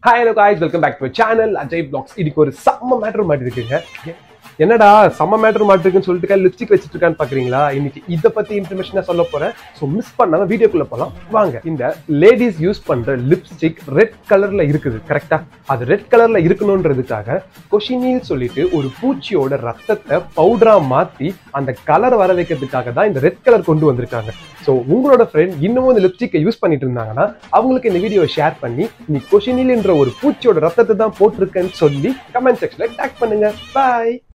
hi hello guys welcome back to channel Ajay blogs இதுக்கு ஒரு செம்ம மேட்டர் மாட்டி இருக்குங்க என்னடா செம்ம மேட்டர் மாட்டிருக்குன்னு சொல்லிட்டு லிப்ஸ்டிக் வச்சிட்டு இருக்கான்னு பாக்குறீங்களா இன்னைக்கு இதை பத்தி இன்ஃபர்மேஷனா சொல்ல போறேன் ஸோ மிஸ் பண்ணாம வீடியோக்குள்ள போலாம் வாங்க இந்த லேடிஸ் யூஸ் பண்ற லிப்ஸ்டிக் ரெட் கலர்ல இருக்குது கரெக்டா அது ரெட் கலர்ல இருக்கணும்ன்றதுக்காக கொஷினில் சொல்லிட்டு ஒரு பூச்சியோட ரத்தத்தை பவுடரா மாத்தி அந்த கலர் வர வைக்கிறதுக்காக தான் இந்த ரெட் கலர் கொண்டு வந்திருக்காங்க ஸோ உங்களோட ஃப்ரெண்ட் இன்னமும் இந்த லிப்ஸ்டிக்கை யூஸ் பண்ணிட்டு இருந்தாங்கன்னா அவங்களுக்கு இந்த வீடியோவை ஷேர் பண்ணி நீ கொஷினில் என்ற ஒரு பூச்சியோட ரத்தத்தை தான் போட்டிருக்கேன்னு சொல்லி கமெண்ட் செக்ஷன்ல டேக் பண்ணுங்க பாய்